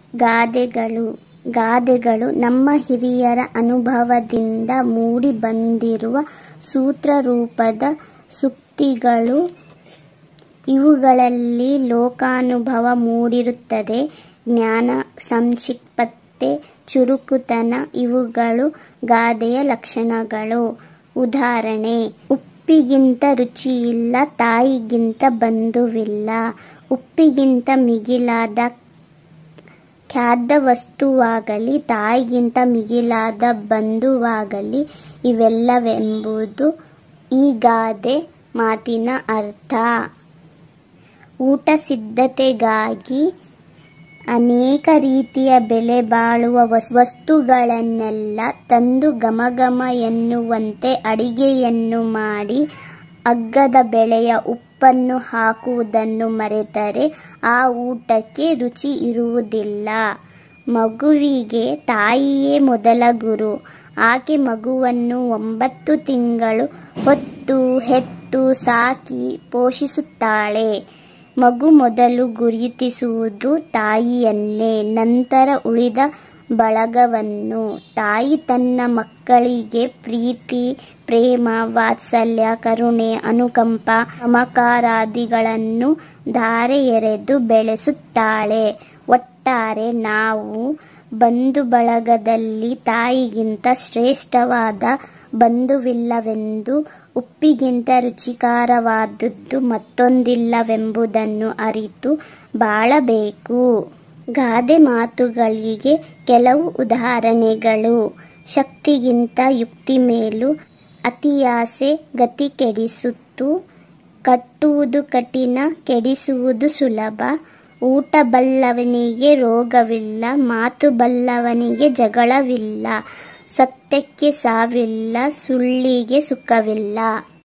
ಗಾದೆಗಳು ಗಾದೆಗಳು ನಮ್ಮ ಹಿರಿಯರ ಅನುಭವದಿಂದ ಮೂಡಿ ಬಂದಿರುವ ಸೂತ್ರರೂಪದ ಸೂಕ್ತಿಗಳು ಇವುಗಳಲ್ಲಿ ಲೋಕಾನುಭವ ಮೂಡಿರುತ್ತದೆ ಜ್ಞಾನ ಸಂಕ್ಷಿಪ್ತತೆ ಚುರುಕುತನ ಇವುಗಳು ಗಾದೆಯ ಲಕ್ಷಣಗಳು ಉದಾಹರಣೆ ಉಪ್ಪಿಗಿಂತ ರುಚಿಯಿಲ್ಲ ತಾಯಿಗಿಂತ ಬಂಧುವಿಲ್ಲ ಉಪ್ಪಿಗಿಂತ ಮಿಗಿಲಾದ ಖಾದ್ಯ ವಸ್ತುವಾಗಲಿ ತಾಯಿಗಿಂತ ಮಿಗಿಲಾದ ಬಂಧುವಾಗಲಿ ಇವೆಲ್ಲವೆಂಬುದು ಈ ಗಾದೆ ಮಾತಿನ ಅರ್ಥ ಊಟ ಸಿದ್ಧತೆಗಾಗಿ ಅನೇಕ ರೀತಿಯ ಬೆಲೆ ಬಾಳುವ ವಸ್ತುಗಳನ್ನೆಲ್ಲ ತಂದು ಘಮಘಮ ಎನ್ನುವಂತೆ ಅಡಿಗೆಯನ್ನು ಮಾಡಿ ಅಗ್ಗದ ಬೆಳೆಯ ಉಪ್ಪನ್ನು ಹಾಕುವುದನ್ನು ಮರೆತರೆ ಆ ಊಟಕ್ಕೆ ರುಚಿ ಇರುವುದಿಲ್ಲ ಮಗುವಿಗೆ ತಾಯಿಯೇ ಮೊದಲ ಗುರು ಆಕೆ ಮಗುವನ್ನು ಒಂಬತ್ತು ತಿಂಗಳು ಹೊತ್ತು ಹೆತ್ತು ಸಾಕಿ ಪೋಷಿಸುತ್ತಾಳೆ ಮಗು ಮೊದಲು ಗುರುತಿಸುವುದು ತಾಯಿಯನ್ನೇ ನಂತರ ಉಳಿದ ಬಳಗವನ್ನು ತಾಯಿ ತನ್ನ ಮಕ್ಕಳಿಗೆ ಪ್ರೀತಿ ಪ್ರೇಮ ವಾತ್ಸಲ್ಯ ಕರುಣೆ ಅನುಕಂಪ ಮಮಕಾರಾದಿಗಳನ್ನು ಧಾರೆ ಎರೆದು ಬೆಳೆಸುತ್ತಾಳೆ ಒಟ್ಟಾರೆ ನಾವು ಬಂಧು ಬಳಗದಲ್ಲಿ ತಾಯಿಗಿಂತ ಶ್ರೇಷ್ಠವಾದ ಬಂಧುವಿಲ್ಲವೆಂದು ಉಪ್ಪಿಗಿಂತ ರುಚಿಕರವಾದದ್ದು ಮತ್ತೊಂದಿಲ್ಲವೆಂಬುದನ್ನು ಅರಿತು ಬಾಳಬೇಕು ಗಾದೆ ಮಾತುಗಳಿಗೆ ಕೆಲವು ಉದಾಹರಣೆಗಳು ಶಕ್ತಿಗಿಂತ ಯುಕ್ತಿ ಮೇಲು ಅತಿಯಾಸೆ ಗತಿ ಕೆಡಿಸುತ್ತು ಕಟ್ಟುವುದು ಕಠಿಣ ಕೆಡಿಸುವುದು ಸುಲಭ ಊಟ ಬಲ್ಲವನಿಗೆ ರೋಗವಿಲ್ಲ ಮಾತು ಬಲ್ಲವನಿಗೆ ಜಗಳವಿಲ್ಲ ಸತ್ಯಕ್ಕೆ ಸಾವಿಲ್ಲ ಸುಳ್ಳಿಗೆ ಸುಖವಿಲ್ಲ